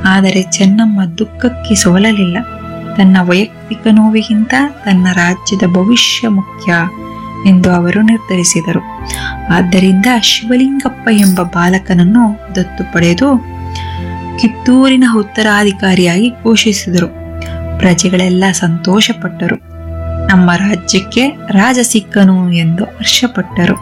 ಆದರೆ ಚೆನ್ನಮ್ಮ ದುಃಖಕ್ಕೆ ಸೋಲಲಿಲ್ಲ ತನ್ನ ವೈಯಕ್ತಿಕ ನೋವಿಗಿಂತ ತನ್ನ ರಾಜ್ಯದ ಭವಿಷ್ಯ ಮುಖ್ಯ ಎಂದು ಅವರು ನಿರ್ಧರಿಸಿದರು ಆದ್ದರಿಂದ ಶಿವಲಿಂಗಪ್ಪ ಎಂಬ ಬಾಲಕನನ್ನು ದತ್ತು ಪಡೆದು ಕಿತ್ತೂರಿನ ಉತ್ತರಾಧಿಕಾರಿಯಾಗಿ ಘೋಷಿಸಿದರು ಪ್ರಜೆಗಳೆಲ್ಲ ಸಂತೋಷಪಟ್ಟರು ನಮ್ಮ ರಾಜ್ಯಕ್ಕೆ ರಾಜ ಸಿಕ್ಕನು ಎಂದು ಹರ್ಷಪಟ್ಟರು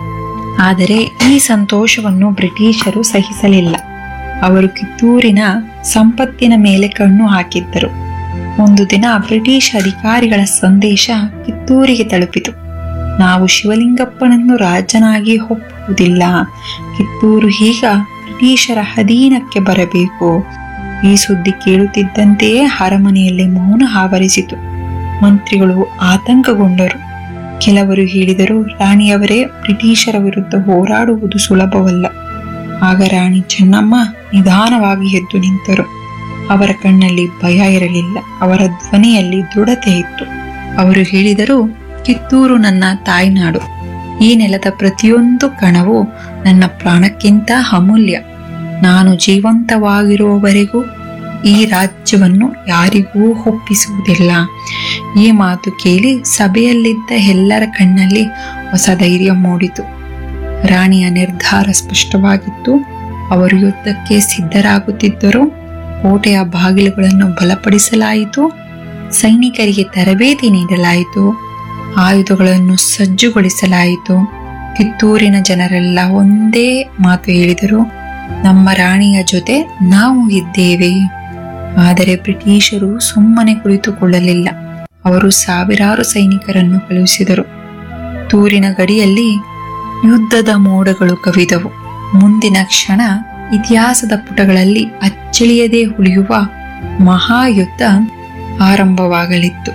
ಆದರೆ ಈ ಸಂತೋಷವನ್ನು ಬ್ರಿಟಿಷರು ಸಹಿಸಲಿಲ್ಲ ಅವರು ಕಿತ್ತೂರಿನ ಸಂಪತ್ತಿನ ಮೇಲೆ ಕಣ್ಣು ಹಾಕಿದ್ದರು ಒಂದು ದಿನ ಬ್ರಿಟಿಷ್ ಅಧಿಕಾರಿಗಳ ಸಂದೇಶ ಕಿತ್ತೂರಿಗೆ ತಲುಪಿತು ನಾವು ಶಿವಲಿಂಗಪ್ಪನನ್ನು ರಾಜನಾಗಿ ಒಪ್ಪುವುದಿಲ್ಲ ಕಿತ್ತೂರು ಈಗ ಬ್ರಿಟಿಷರ ಅಧೀನಕ್ಕೆ ಬರಬೇಕು ಈ ಸುದ್ದಿ ಕೇಳುತ್ತಿದ್ದಂತೆಯೇ ಅರಮನೆಯಲ್ಲಿ ಮೌನ ಆವರಿಸಿತು ಮಂತ್ರಿಗಳು ಆತಂಕಗೊಂಡರು ಕೆಲವರು ಹೇಳಿದರು ರಾಣಿಯವರೇ ಬ್ರಿಟಿಷರ ವಿರುದ್ಧ ಹೋರಾಡುವುದು ಸುಲಭವಲ್ಲ ಆಗ ರಾಣಿ ಚೆನ್ನಮ್ಮ ನಿಧಾನವಾಗಿ ಎದ್ದು ನಿಂತರು ಅವರ ಕಣ್ಣಲ್ಲಿ ಭಯ ಇರಲಿಲ್ಲ ಅವರ ಧ್ವನಿಯಲ್ಲಿ ದೃಢತೆ ಇತ್ತು ಅವರು ಹೇಳಿದರು ಕಿತ್ತೂರು ನನ್ನ ತಾಯ್ನಾಡು ಈ ನೆಲದ ಪ್ರತಿಯೊಂದು ಕಣವು ನನ್ನ ಪ್ರಾಣಕ್ಕಿಂತ ಅಮೂಲ್ಯ ನಾನು ಜೀವಂತವಾಗಿರುವವರೆಗೂ ಈ ರಾಜ್ಯವನ್ನು ಯಾರಿಗೂ ಒಪ್ಪಿಸುವುದಿಲ್ಲ ಈ ಮಾತು ಕೇಳಿ ಸಭೆಯಲ್ಲಿದ್ದ ಎಲ್ಲರ ಕಣ್ಣಲ್ಲಿ ಹೊಸ ಧೈರ್ಯ ಮೂಡಿತು ರಾಣಿಯ ನಿರ್ಧಾರ ಸ್ಪಷ್ಟವಾಗಿತ್ತು ಅವರು ಯುದ್ಧಕ್ಕೆ ಸಿದ್ಧರಾಗುತ್ತಿದ್ದರು ಕೋಟೆಯ ಬಾಗಿಲುಗಳನ್ನು ಬಲಪಡಿಸಲಾಯಿತು ಸೈನಿಕರಿಗೆ ತರಬೇತಿ ನೀಡಲಾಯಿತು ಆಯುಧಗಳನ್ನು ಸಜ್ಜುಗೊಳಿಸಲಾಯಿತು ಕಿತ್ತೂರಿನ ಜನರೆಲ್ಲ ಒಂದೇ ಮಾತು ಹೇಳಿದರು ನಮ್ಮ ರಾಣಿಯ ಜೊತೆ ನಾವು ಇದ್ದೇವೆ ಆದರೆ ಬ್ರಿಟಿಷರು ಸುಮ್ಮನೆ ಕುಳಿತುಕೊಳ್ಳಲಿಲ್ಲ ಅವರು ಸಾವಿರಾರು ಸೈನಿಕರನ್ನು ಕಳುಹಿಸಿದರು ತೂರಿನ ಗಡಿಯಲ್ಲಿ ಯುದ್ಧದ ಮೋಡಗಳು ಕವಿದವು ಮುಂದಿನ ಕ್ಷಣ ಇತಿಹಾಸದ ಪುಟಗಳಲ್ಲಿ ಅಚ್ಚಳಿಯದೆ ಉಳಿಯುವ ಮಹಾಯುದ್ಧ ಆರಂಭವಾಗಲಿತ್ತು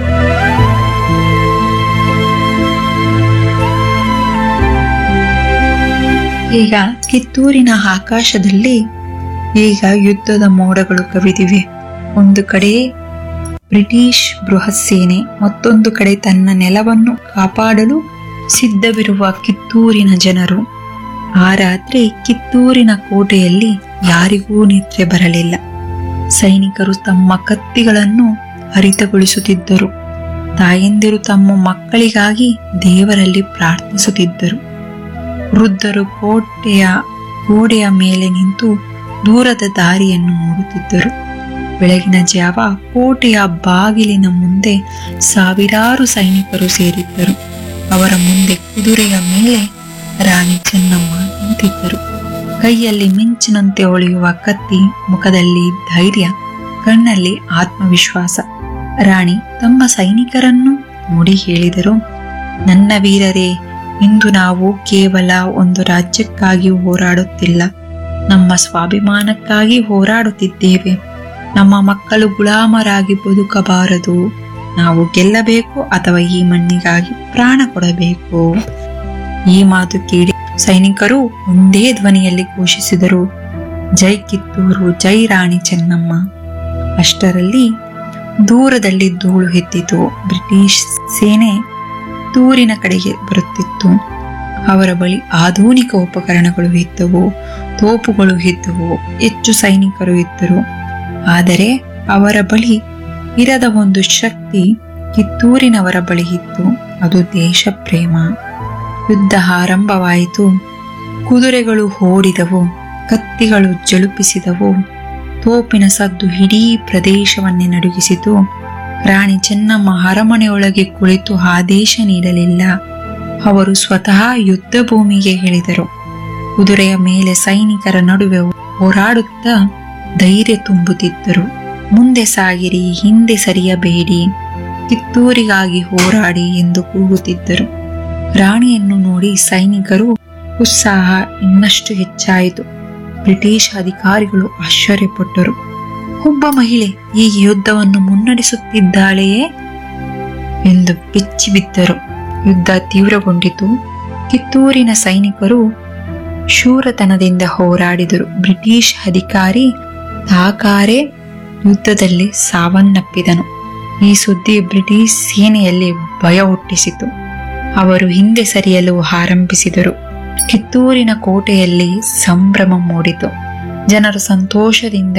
ಈಗ ಕಿತ್ತೂರಿನ ಆಕಾಶದಲ್ಲಿ ಈಗ ಯುದ್ಧದ ಮೋಡಗಳು ಕವಿದಿವೆ ಒಂದು ಕಡೆ ಬ್ರಿಟಿಷ್ ಬೃಹತ್ ಸೇನೆ ಮತ್ತೊಂದು ಕಡೆ ತನ್ನ ನೆಲವನ್ನು ಕಾಪಾಡಲು ಸಿದ್ಧವಿರುವ ಕಿತ್ತೂರಿನ ಜನರು ಆ ರಾತ್ರಿ ಕಿತ್ತೂರಿನ ಕೋಟೆಯಲ್ಲಿ ಯಾರಿಗೂ ನಿದ್ರೆ ಬರಲಿಲ್ಲ ಸೈನಿಕರು ತಮ್ಮ ಕತ್ತಿಗಳನ್ನು ಹರಿತಗೊಳಿಸುತ್ತಿದ್ದರು ತಾಯಂದಿರು ತಮ್ಮ ಮಕ್ಕಳಿಗಾಗಿ ದೇವರಲ್ಲಿ ಪ್ರಾರ್ಥಿಸುತ್ತಿದ್ದರು ವೃದ್ಧರು ಕೋಟೆಯ ಗೋಡೆಯ ಮೇಲೆ ನಿಂತು ದೂರದ ದಾರಿಯನ್ನು ನೋಡುತ್ತಿದ್ದರು ಬೆಳಗಿನ ಜಾವ ಕೋಟೆಯ ಬಾಗಿಲಿನ ಮುಂದೆ ಸಾವಿರಾರು ಸೈನಿಕರು ಸೇರಿದ್ದರು ಅವರ ಮುಂದೆ ಕುದುರೆಯ ಮೇಲೆ ರಾಣಿ ಚೆನ್ನಮ್ಮ ನಿಂತಿದ್ದರು ಕೈಯಲ್ಲಿ ಮಿಂಚಿನಂತೆ ಹೊಳೆಯುವ ಕತ್ತಿ ಮುಖದಲ್ಲಿ ಧೈರ್ಯ ಕಣ್ಣಲ್ಲಿ ಆತ್ಮವಿಶ್ವಾಸ ರಾಣಿ ತಮ್ಮ ಸೈನಿಕರನ್ನು ನೋಡಿ ಹೇಳಿದರು ನನ್ನ ವೀರರೇ ಇಂದು ನಾವು ಕೇವಲ ಒಂದು ರಾಜ್ಯಕ್ಕಾಗಿ ಹೋರಾಡುತ್ತಿಲ್ಲ ನಮ್ಮ ಸ್ವಾಭಿಮಾನಕ್ಕಾಗಿ ಹೋರಾಡುತ್ತಿದ್ದೇವೆ ನಮ್ಮ ಮಕ್ಕಳು ಗುಲಾಮರಾಗಿ ಬದುಕಬಾರದು ನಾವು ಗೆಲ್ಲಬೇಕು ಅಥವಾ ಈ ಮಣ್ಣಿಗಾಗಿ ಪ್ರಾಣ ಕೊಡಬೇಕು ಈ ಮಾತು ಕೇಳಿ ಸೈನಿಕರು ಒಂದೇ ಧ್ವನಿಯಲ್ಲಿ ಘೋಷಿಸಿದರು ಜೈ ಕಿತ್ತೂರು ಜೈ ರಾಣಿ ಚೆನ್ನಮ್ಮ ಅಷ್ಟರಲ್ಲಿ ದೂರದಲ್ಲಿ ಧೂಳು ಎದ್ದಿತು ಬ್ರಿಟಿಷ್ ಸೇನೆ ತೂರಿನ ಕಡೆಗೆ ಬರುತ್ತಿತ್ತು ಅವರ ಬಳಿ ಆಧುನಿಕ ಉಪಕರಣಗಳು ಇದ್ದವು ತೋಪುಗಳು ಇದ್ದವು ಹೆಚ್ಚು ಸೈನಿಕರು ಇದ್ದರು ಆದರೆ ಅವರ ಬಳಿ ಇರದ ಒಂದು ಶಕ್ತಿ ಕಿತ್ತೂರಿನವರ ಬಳಿ ಇತ್ತು ಅದು ದೇಶ ಪ್ರೇಮ ಯುದ್ಧ ಆರಂಭವಾಯಿತು ಕುದುರೆಗಳು ಓಡಿದವು ಕತ್ತಿಗಳು ಜಳುಪಿಸಿದವು ತೋಪಿನ ಸದ್ದು ಇಡೀ ಪ್ರದೇಶವನ್ನೇ ನಡುಗಿಸಿತು ರಾಣಿ ಚೆನ್ನಮ್ಮ ಅರಮನೆಯೊಳಗೆ ಕುಳಿತು ಆದೇಶ ನೀಡಲಿಲ್ಲ ಅವರು ಸ್ವತಃ ಯುದ್ಧ ಭೂಮಿಗೆ ಇಳಿದರು ಕುದುರೆಯ ಮೇಲೆ ಸೈನಿಕರ ನಡುವೆ ಹೋರಾಡುತ್ತಾ ಧೈರ್ಯ ತುಂಬುತ್ತಿದ್ದರು ಮುಂದೆ ಸಾಗಿರಿ ಹಿಂದೆ ಸರಿಯಬೇಡಿ ಕಿತ್ತೂರಿಗಾಗಿ ಹೋರಾಡಿ ಎಂದು ಕೂಗುತ್ತಿದ್ದರು ರಾಣಿಯನ್ನು ನೋಡಿ ಸೈನಿಕರು ಉತ್ಸಾಹ ಇನ್ನಷ್ಟು ಹೆಚ್ಚಾಯಿತು ಬ್ರಿಟಿಷ್ ಅಧಿಕಾರಿಗಳು ಆಶ್ಚರ್ಯಪಟ್ಟರು ಒಬ್ಬ ಮಹಿಳೆ ಈ ಯುದ್ಧವನ್ನು ಮುನ್ನಡೆಸುತ್ತಿದ್ದಾಳೆಯೇ ಎಂದು ಬೆಚ್ಚಿ ಬಿದ್ದರು ಯುದ್ಧ ತೀವ್ರಗೊಂಡಿತು ಕಿತ್ತೂರಿನ ಸೈನಿಕರು ಶೂರತನದಿಂದ ಹೋರಾಡಿದರು ಬ್ರಿಟಿಷ್ ಅಧಿಕಾರಿ ತಾಕಾರೆ ಯುದ್ಧದಲ್ಲಿ ಸಾವನ್ನಪ್ಪಿದನು ಈ ಸುದ್ದಿ ಬ್ರಿಟಿಷ್ ಸೇನೆಯಲ್ಲಿ ಭಯ ಹುಟ್ಟಿಸಿತು ಅವರು ಹಿಂದೆ ಸರಿಯಲು ಆರಂಭಿಸಿದರು ಕಿತ್ತೂರಿನ ಕೋಟೆಯಲ್ಲಿ ಸಂಭ್ರಮ ಮೂಡಿತು ಜನರು ಸಂತೋಷದಿಂದ